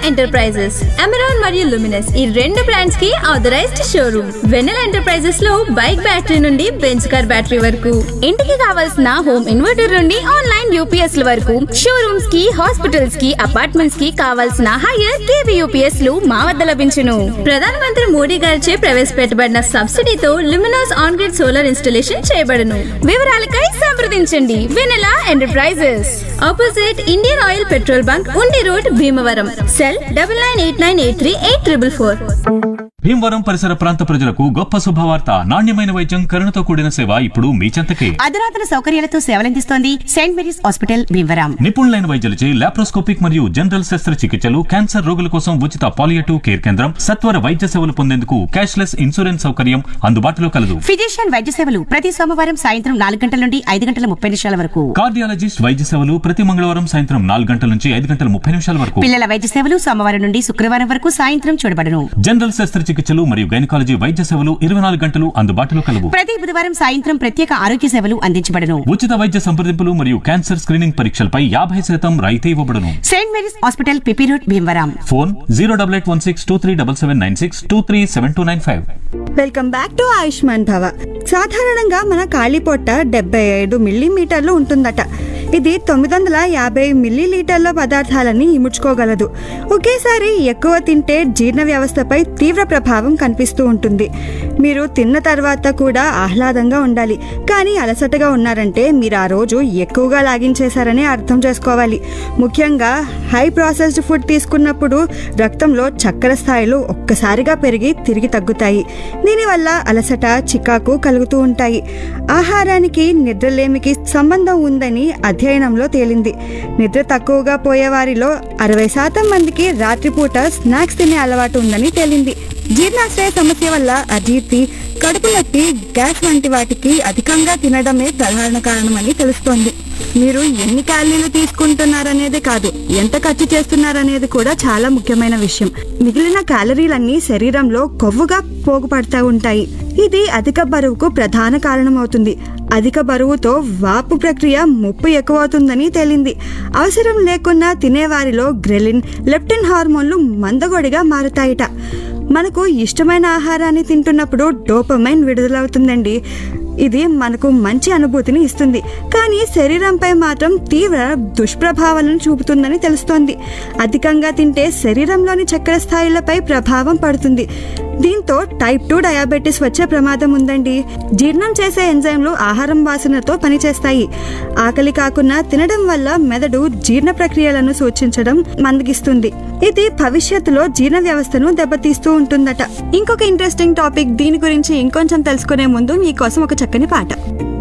enterprises Amaron మరియు Luminous ఈ రెండు బ్రాండ్స్ కి ఆథరైజ్డ్ షోరూమ్ వెన్నెల ఎంటర్ప్రైజెస్ లో బైక్ బ్యాటరీ నుండి బెంచ్ కార్ బ్యాటరీ వరకు ఇంటికి కావాల్సిన హోమ్ ఇన్వర్టర్ నుండి ఆన్లైన్ యూపీఎస్ ల వరకు షోరూమ్స్ కి హాస్పిటల్స్ కి అపార్ట్మెంట్స్ కి కావాల్సిన హైయర్ కేవీ యూపీఎస్ లు మా వద్ద లభించును ప్రధానమంత్రి మోడీ గారిచే ప్రవేశపెట్టబడిన సబ్సిడీతో Luminous on grid solar installation చేయబడును వివరాలకై సంప్రదించండి Vennela enterprises opposite Indian Oil petrol bunk Undi road Bhimavaram cell double nine eight nine eight three eight triple four Bhimavaram పరిసర ప్రాంత ప్రజలకు గొప్ప శుభవార్త నాణ్యమైన వైద్యం కరుణతో కూడిన సేవ ఇప్పుడు మీ చెంతకే అధునాతన సౌకర్యాలతో సేవలందిస్తోంది సెయింట్ మేరీస్ హాస్పిటల్ భీమవరం నిపుణులైన వైద్యులచే లాప్రోస్కోపిక్ మరియు జనరల్ శస్త్రచికిత్సలు క్యాన్సర్ రోగుల కోసం ఉచిత పాలియేటివ్ కేర్ కేంద్రం సత్వర వైద్య సేవలు పొందేందుకు క్యాష్లెస్ ఇన్సూరెన్స్ సౌకర్యం అందుబాటులో కలదు ఫిజిషియన్ వైద్య సేవలు ప్రతి సోమవారం సాయంత్రం నాలుగు గంటల నుండి ఐదు గంటల ముప్పై నిమిషాల వరకు కార్డియాలజిస్ట్ వైద్య సేవలు ప్రతి మంగళవారం సాయంత్రం నాలుగు గంటల నుంచి ఐదు గంటల ముప్పై నిమిషాల వరకు పిల్లల వైద్య సేవలు సోమవారం నుండి శుక్రవారం వరకు సాయంత్రం చూడబడును జనరల్ శస్త్రచికిత్సలు మరియు గైనకాలజీ వైద్య సేవలు ఇరవై నాలుగు గంటలు అందుబాటులో కలవు ప్రతి బుధవారం సాయంత్రం ప్రత్యేక ఆరోగ్య సేవలు అందించబడును ఉచిత వైద్య సంప్రదింపులు మరియు క్యాన్సర్ స్క్రీనింగ్ పరీక్షలపై యాభై శాతం రాయితీ ఇవ్వబడును Saint Mary's hospital PP road Bhimavaram phone zero double eight one six two three double seven nine six two three seven two nine five welcome back to Ayushman Bhava సాధారణంగా మన కాళీపొట్ట డెబ్బై ఐదు మిల్లీమీటర్లు ఉంటుందట ఇది తొమ్మిది వందల యాభై మిల్లీలీటర్ల పదార్థాలని ఇముడ్చుకోగలదు ఒకేసారి ఎక్కువ తింటే జీర్ణ వ్యవస్థపై తీవ్ర ప్రభావం కనిపిస్తూ ఉంటుంది మీరు తిన్న తర్వాత కూడా ఆహ్లాదంగా ఉండాలి కానీ అలసటగా ఉన్నారంటే మీరు ఆ రోజు ఎక్కువగా లాగించేశారని అర్థం చేసుకోవాలి ముఖ్యంగా హై ప్రాసెస్డ్ ఫుడ్ తీసుకున్నప్పుడు రక్తంలో చక్కెర స్థాయిలు ఒక్కసారిగా పెరిగి తిరిగి తగ్గుతాయి దీనివల్ల అలసట చికాకు కలుగుతూ ఉంటాయి ఆహారానికి నిద్రలేమికి సంబంధం ఉందని అధ్యయనంలో తేలింది నిద్ర తక్కువగా పోయేవారిలో అరవై శాతం మందికి రాత్రిపూట స్నాక్స్ తినే అలవాటు ఉందని తేలింది జీర్ణాశయ సమస్య వల్ల అజీర్తి కడుపు నొప్పి గ్యాస్ వంటి వాటికి అధికంగా తినడమే ప్రధాన కారణమని తెలుస్తోంది మీరు ఎన్ని క్యాలరీలు తీసుకుంటున్నారనేది కాదు ఎంత ఖర్చు చేస్తున్నారనేది కూడా చాలా ముఖ్యమైన విషయం మిగిలిన క్యాలరీలన్నీ శరీరంలో కొవ్వుగా పోగుపడతా ఉంటాయి ఇది అధిక బరువుకు ప్రధాన కారణమవుతుంది అధిక బరువుతో వాపు ప్రక్రియ ముప్పు ఎక్కువ అవుతుందని తేలింది అవసరం లేకున్నా తినేవారిలో గ్రెలిన్ లెప్టిన్ హార్మోన్లు మందగొడిగా మారుతాయిట మనకు ఇష్టమైన ఆహారాన్ని తింటున్నప్పుడు డోపమైన్ విడుదలవుతుందండి ఇది మనకు మంచి అనుభూతిని ఇస్తుంది కానీ శరీరంపై మాత్రం తీవ్ర దుష్ప్రభావాలను చూపుతుందని తెలుస్తోంది అధికంగా తింటే శరీరంలోని చక్కెర స్థాయిలపై ప్రభావం పడుతుంది దీంతో టైప్ టూ డయాబెటీస్ వచ్చే ప్రమాదం ఉందండి జీర్ణం చేసే ఎంజైమ్లు ఆహారం వాసనతో పనిచేస్తాయి ఆకలి కాకుండా తినడం వల్ల మెదడు జీర్ణ ప్రక్రియలను సూచించడం మందగిస్తుంది ఇది భవిష్యత్తులో జీర్ణ వ్యవస్థను దెబ్బతీస్తూ ఉంటుందట ఇంకొక ఇంట్రెస్టింగ్ టాపిక్ దీని గురించి ఇంకొంచెం తెలుసుకునే ముందు మీకోసం ఒక చక్కని పాట